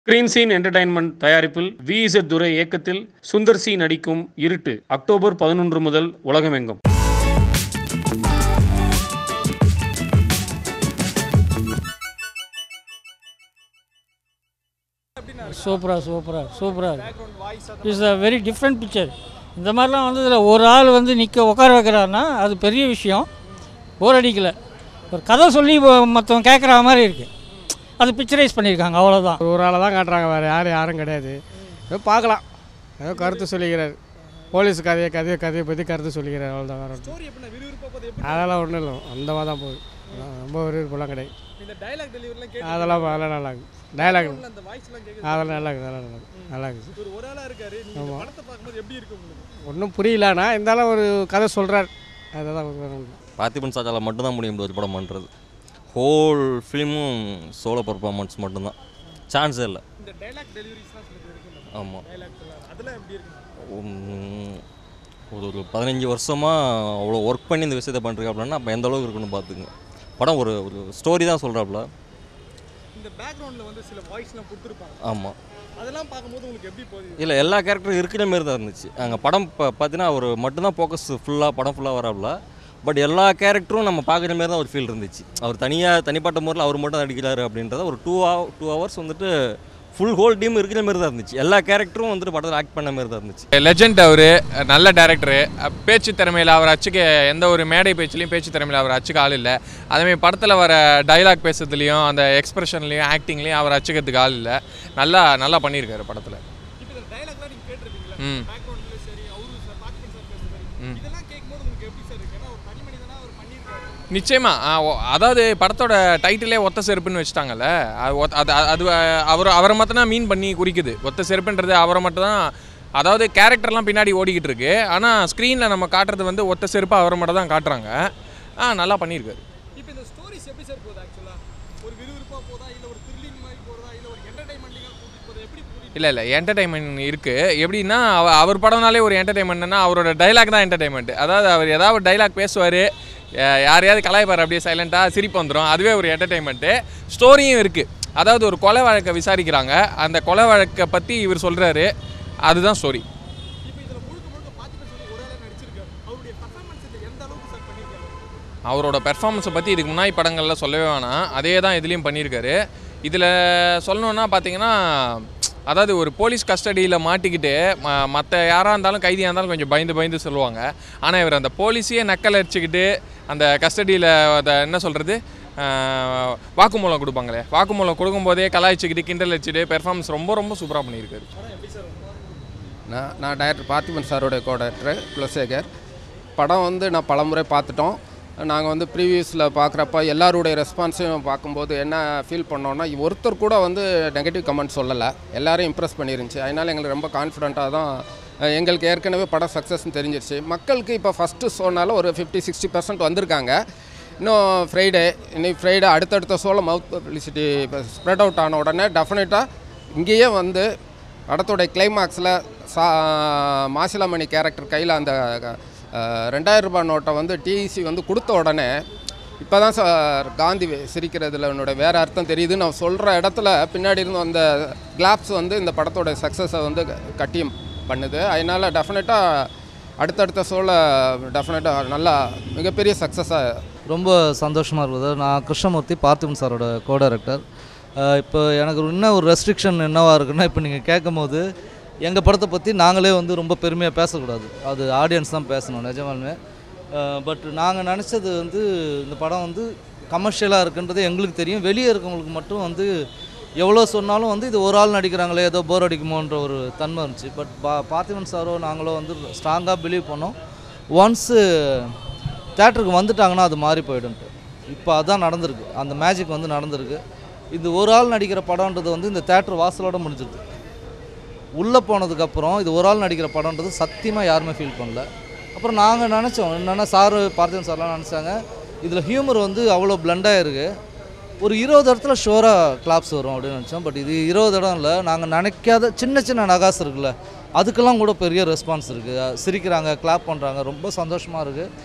screen scene entertainment தயாரிப்பில் V Z Durai இயக்கத்தில் Sundar C நடிக்கும் இருட்டு அக்டோபர் பதினொன்று முதல் உலகமெங்கும் சூப்பராக சூப்பராக சூப்பராக it's a very different picture இந்த மாதிரிலாம் வந்து இதில் ஒரு ஆள் வந்து நிற்க உட்கார வைக்கிறாருன்னா அது பெரிய விஷயம் போர் அடிக்கலை ஒரு கதை சொல்லி மற்றவங்க கேட்குற மாதிரி இருக்குது அது பிக்சரைஸ் பண்ணியிருக்காங்க அவ்வளோதான் ஒரு ஆளை தான் காட்டுறாங்க வேறு யாரும் யாரும் கிடையாது ஏதோ பார்க்கலாம் ஏதோ கருத்து சொல்லிக்கிறார் போலீஸ் கதையை கதையை கதையை பற்றி கருத்து சொல்லிக்கிறார் அவ்வளோதான் வேறு ஒன்றும் அதெல்லாம் ஒன்றும் இல்லை அந்த மாதிரி தான் போகுது அதான் ரொம்ப விருப்பம்லாம் கிடையாது இந்த டைலாக் டெலிவரிலாம் அதெல்லாம் அதெல்லாம் நல்லா இருக்குது டைலாக் கேட்டு அந்த வாய்ஸ்லாம் கேட்குது அதெல்லாம் நல்லா இருக்குது அதெல்லாம் நல்லா இருக்குது நல்லா இருக்குது ஒரு ஒரு ஆளா இருக்காரு நீங்க இந்த படத்தை பார்க்கும்போது எப்படி இருக்கு உங்களுக்கு ஒன்றும் புரியலண்ணா இருந்தாலும் ஒரு கதை சொல்கிறார் அதுதான் பார்த்திபன் சாஜால மட்டும்தான் முடியும் இந்த ஒரு படம் பண்ணுறது ஹோல் ஃபிலிமும் சோலோ பர்ஃபார்மன்ஸ் மட்டும்தான் சான்ஸே இல்லை இந்த டைலாக் டெலிவரிஸ்லாம் சில பேர் இருக்கு ஆமாம் டைலாக்ஸ் எல்லாம் அதெல்லாம் எப்படி இருக்கு ஒரு ஒரு பதினஞ்சு வருஷமாக அவ்வளோ ஒர்க் பண்ணி இந்த விஷயத்தை பண்ணுறாப்புலன்னா அப்போ எந்த அளவுக்கு இருக்குன்னு பார்த்துங்க படம் ஒரு ஒரு ஸ்டோரி தான் சொல்கிறாப்புல இந்த பேக்ரவுண்ட்ல வந்து சில வாய்ஸ்லாம் கொடுத்துருப்பாங்க ஆமாம் அதெல்லாம் பார்க்கும்போது உங்களுக்கு எப்படி போகுது இல்லை எல்லா கேரக்டரும் இருக்கிற மாரி தான் இருந்துச்சு அங்கே படம் இப்போ பார்த்தீங்கன்னா அவர் மட்டும்தான் ஃபோக்கஸ் ஃபுல்லாக படம் ஃபுல்லாக வராப்புல பட் எல்லா கேரக்டரும் நம்ம பார்க்குற மாரி தான் ஒரு ஃபீல் இருந்துச்சு அவர் தனியாக தனிப்பட்ட முறையில் அவர் மட்டும் நடிக்கிறாரு அப்படின்றத ஒரு டூ ஹவர் டூ ஹவர்ஸ் வந்துட்டு ஃபுல் ஹோல் டீம் இருக்கிற மாரி தான் இருந்துச்சு எல்லா கேரக்டரும் வந்துட்டு படத்தில் ஆக்ட் பண்ண மாதிரி தான் இருந்துச்சு லெஜண்ட் அவர் நல்ல டேரக்டரு பேச்சு திறமையில் அவர் அச்சுக்க எந்த ஒரு மேடை பேச்சுலையும் பேச்சு திறமையில் அவர் அச்சுக்க ஆள் இல்லை அதேமாதிரி படத்தில் வர டைலாக் பேசுறதுலையும் அந்த எக்ஸ்பிரஷன்லையும் ஆக்டிங்லேயும் அவர் அச்சுக்கிறதுக்கு ஆள் இல்லை நல்லா நல்லா பண்ணியிருக்காரு படத்தில் இப்போ இந்த டைலாக்லாம் நீங்க கேட்டிருப்பீங்களா ம் பேக்ரவுண்ட்ல சரி அவரு சார் பார்த்திபன் சார் பேசுறாரு இதெல்லாம் கேட்கும்போது உங்களுக்கு எப்படி சார் இருக்கு ஏன்னா ஒரு தனி மனிதனா அவர் பண்ணியிருக்காரு நிச்சயமா ஆ, ஓ- அதாவது படத்தோட டைட்டிலே ஒத்த செருப்புன்னு வச்சுட்டாங்கல்ல அது ஒத்த- அது அது அவர் அவரை மட்டும் தான் மீன் பண்ணி குறிக்குது ஒத்த செருப்புன்றது அவரை மட்டும் தான் அதாவது கேரக்டர்லாம் பின்னாடி ஓடிக்கிட்டு இருக்கு ஆனால் ஸ்க்ரீனில் நம்ம காட்டுறது வந்து ஒத்த செருப்பு அவரை மட்டும் தான் காட்டுறாங்க ஆ நல்லா பண்ணியிருக்காரு இப்போ இந்த ஸ்டோரிஸ் எப்படி சார் போகுது ஆக்சுவலா ஒரு விறுவிறுப்பா போதா இல்ல ஒரு த்ரில்லிங் மாதிரி போறதா இல்ல ஒரு என்டர்டைன்மெண்ட்டிங்கா கூட்டிட்டு போறதா எப்படி கூட்டிட்டு இல்லை இல்லை என்டர்டைன்மெண்ட் இருக்குது எப்படின்னா அவ- அவர் படம்னாலே ஒரு என்டர்டைன்மெண்ட்னா அவரோட டைலாக் தான் என்டர்டைன்மெண்ட் அதாவது அவர் ஏதாவது டைலாக் பேசுவார் யாரையாவது கலாய்ப்பார் அப்படியே சைலண்ட்டாக சிரிப்பு வந்துடும் அதுவே ஒரு என்டர்டைன்மெண்ட்டு ஸ்டோரியும் இருக்குது அதாவது ஒரு கொலை வழக்கை விசாரிக்கிறாங்க அந்த கொலை வழக்கை பற்றி இவர் சொல்கிறாரு அதுதான் ஸ்டோரி இப்போ இதுல முழுக்க முழுக்க பார்த்திபன் சொல்லி ஒரு ஆளா நடிச்சிருக்காரு அவருடைய பர்ஃபார்மன்ஸ் இதுல எந்த அளவுக்கு சார் பண்ணியிருக்காரு அவரோட பெர்ஃபார்மன்ஸை பற்றி இதுக்கு முன்னாடி படங்களில் சொல்லவே வேணாம் அதே தான் இதுலேயும் பண்ணியிருக்காரு இதில் சொல்லணுன்னா பார்த்தீங்கன்னா அதாவது ஒரு போலீஸ் கஸ்டடியில் மாட்டிக்கிட்டு மற்ற யாராக இருந்தாலும் கைதியாக இருந்தாலும் கொஞ்சம் பயந்து பயந்து சொல்லுவாங்க ஆனால் இவர் அந்த போலீஸையே நக்கல் அடிச்சுக்கிட்டு அந்த கஸ்டடியில் அதை என்ன சொல்கிறது வாக்குமூலம் கொடுப்பாங்களே வாக்குமூலம் கொடுக்கும்போதே கலாய்ச்சிக்கிட்டு கிண்டல் அடிச்சுட்டு பெர்ஃபார்மன்ஸ் ரொம்ப ரொம்ப சூப்பராக பண்ணியிருக்காரு நான் நான் டைரக்டர் பார்த்திபன் சாரோட கோ டைரக்டர் குலசேகர் படம் வந்து நான் பலமுறை பார்த்துட்டோம் நாங்கள் வந்து ப்ரீவியஸில் பார்க்குறப்ப எல்லாருடைய ரெஸ்பான்ஸையும் பார்க்கும்போது என்ன ஃபீல் பண்ணோன்னா ஒருத்தர் கூட வந்து நெகட்டிவ் கமெண்ட் சொல்லலை எல்லாரையும் இம்ப்ரெஸ் பண்ணிருந்துச்சு அதனால் எங்களுக்கு ரொம்ப கான்ஃபிடண்ட்டாக தான் அஹ், எங்களுக்கு ஏற்கனவே படம் சக்ஸஸ்ன்னு தெரிஞ்சிருச்சு மக்களுக்கு இப்போ ஃபஸ்ட்டு ஷோனால ஒரு ஃபிஃப்டி சிக்ஸ்டி பர்சன்ட் வந்திருக்காங்க இன்னும் ஃப்ரைடே இன்னைக்கு ஃப்ரைடே அடுத்தடுத்த ஷோவில் மவுத் பப்ளிசிட்டி ஸ்ப்ரெட் அவுட் ஆன உடனே டெஃபினட்டாக இங்கேயே வந்து படத்தோடைய கிளைமாக்ஸில் சா மாசிலாமணி கேரக்டர் கையில் அந்த அஹ், ரெண்டாயிரம் ரூபாய் நோட்டை வந்து டிஇசி வந்து கொடுத்த உடனே இப்போ தான் சார் காந்தி சிரிக்கிறதுல என்னோட வேறு அர்த்தம் தெரியுதுன்னு நான் சொல்கிற இடத்துல பின்னாடி இருந்து அந்த கிளாப்ஸ் வந்து இந்த படத்தோட சக்ஸஸை வந்து கட்டியம் பண்ணுது அதனால் டெஃபினட்டாக அடுத்தடுத்த ஷோவில் டெஃபினட்டாக நல்லா மிகப்பெரிய சக்ஸஸாக ரொம்ப சந்தோஷமாக இருக்குது நான் கிருஷ்ணமூர்த்தி பார்த்திபன் சாரோட கோ டைரக்டர் இப்போ எனக்கு ஒரு இன்னும் ஒரு ரெஸ்ட்ரிக்ஷன் என்னவா இருக்குன்னா இப்போ நீங்கள் கேட்கும் போது எங்கள் படத்தை பற்றி நாங்களே வந்து ரொம்ப பெருமையாக பேசக்கூடாது அது ஆடியன்ஸ் தான் பேசணும் நிஜமாலுமே பட் நாங்கள் நினச்சது வந்து இந்த படம் வந்து கமர்ஷியலாக இருக்குன்றது எங்களுக்கு தெரியும் வெளியே இருக்கவங்களுக்கு மட்டும் வந்து எவ்வளோ சொன்னாலும் வந்து இது ஒரு ஆள் நடிக்கிறாங்களே ஏதோ போர் அடிக்குமோன்ற ஒரு தன்மை இருந்துச்சு பட் பா பார்த்திபன் சாரோ நாங்களோ வந்து ஸ்ட்ராங்காக பிலீவ் பண்ணோம் ஒன்ஸு தேட்டருக்கு வந்துட்டாங்கன்னா அது மாறி போயிடும்ட்டு இப்போ அதான் நடந்திருக்கு அந்த மேஜிக் வந்து நடந்திருக்கு இது ஒரு ஆள் நடிக்கிற படம்ன்றது வந்து இந்த தேட்டர் வாசலோட முடிஞ்சிருது உள்ளே போனதுக்கப்புறம் இது ஒரு ஆள் நடிக்கிற படம்ன்றது சத்தியமாக யாருமே ஃபீல் பண்ணல அப்புறம் நாங்கள் நினச்சோம் என்னென்னா சார் பார்த்திபன் சார்லாம் நினச்சாங்க இதில் ஹியூமர் வந்து அவ்வளோ பிளண்டாக இருக்குது ஒரு இருபது இடத்துல ஷோராக கிளாப்ஸ் வரும் அப்படின்னு நினச்சோம் பட் இது இருபது இடம் இல்லை நாங்கள் நினைக்காத சின்ன சின்ன நகாஸ் இருக்குல்ல அதுக்கெல்லாம் கூட பெரிய ரெஸ்பான்ஸ் இருக்குது சிரிக்கிறாங்க கிளாப் பண்ணுறாங்க ரொம்ப சந்தோஷமாக இருக்குது